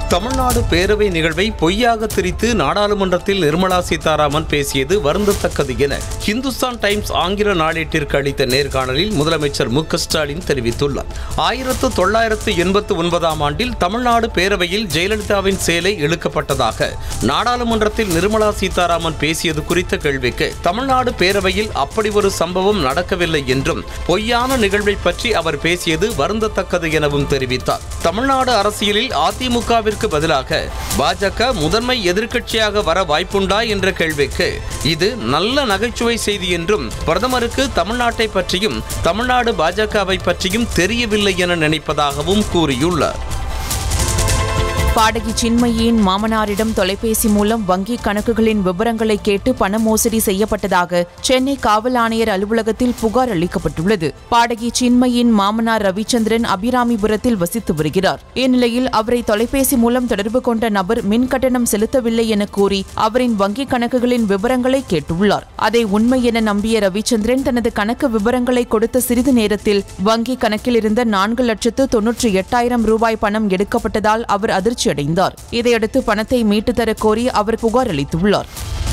தமிழ்நாடு பேரவை நிகழ்வை பொய்யாக திரித்து நாடாளுமன்றத்தில் நிர்மலா சீதாராமன் பேசியது வருந்தத்தக்கது என ஹிந்துஸ்தான் டைம்ஸ் ஆங்கில நாளேட்டிற்கு அளித்த நேர்காணலில் முதலமைச்சர் மு க ஸ்டாலின் தெரிவித்துள்ளார் ஆயிரத்து தொள்ளாயிரத்து எண்பத்து ஒன்பதாம் ஆண்டில் தமிழ்நாடு பேரவையில் ஜெயலலிதாவின் சேலை இழுக்கப்பட்டதாக நாடாளுமன்றத்தில் நிர்மலா சீதாராமன் பேசியது குறித்த கேள்விக்கு தமிழ்நாடு பேரவையில் அப்படி ஒரு சம்பவம் நடக்கவில்லை என்றும் பொய்யான நிகழ்வை பற்றி அவர் பேசியது வருந்தத்தக்கது எனவும் தெரிவித்தார் தமிழ்நாடு அரசியலில் அதிமுகவிற்கு பதிலாக பாஜக முதன்மை எதிர்க்கட்சியாக வர வாய்ப்புண்டா என்ற கேள்விக்கு இது நல்ல நகைச்சுவை செய்தி என்றும் பிரதமருக்கு தமிழ்நாட்டை பற்றியும் தமிழ்நாடு பாஜகவை பற்றியும் தெரியவில்லை என நினைப்பதாகவும் கூறியுள்ளார் பாடகி சின்மயியின் மாமனாரிடம் தொலைபேசி மூலம் வங்கி கணக்குகளின் விவரங்களை கேட்டு பண மோசடி செய்யப்பட்டதாக சென்னை காவல் ஆணையர் அலுவலகத்தில் புகார் அளிக்கப்பட்டுள்ளது பாடகி சின்மயின் மாமனார் ரவிச்சந்திரன் அபிராமிபுரத்தில் வசித்து வருகிறார் இந்நிலையில் அவரை தொலைபேசி மூலம் தொடர்பு கொண்ட நபர் மின் கட்டணம் செலுத்தவில்லை என கூறி அவரின் வங்கி கணக்குகளின் விவரங்களை கேட்டுள்ளார் அதை உண்மை என நம்பிய ரவிச்சந்திரன் தனது கணக்கு விவரங்களை கொடுத்த சிறிது நேரத்தில் வங்கி கணக்கில் இருந்த நான்கு லட்சத்து தொன்னூற்றி எட்டாயிரம் ரூபாய் பணம் எடுக்கப்பட்டதால் அவர் அதிர்ச்சி அடைந்தார் இதையடுத்து பணத்தை மீட்டு தரக் கோரி அவர் புகார் அளித்துள்ளார்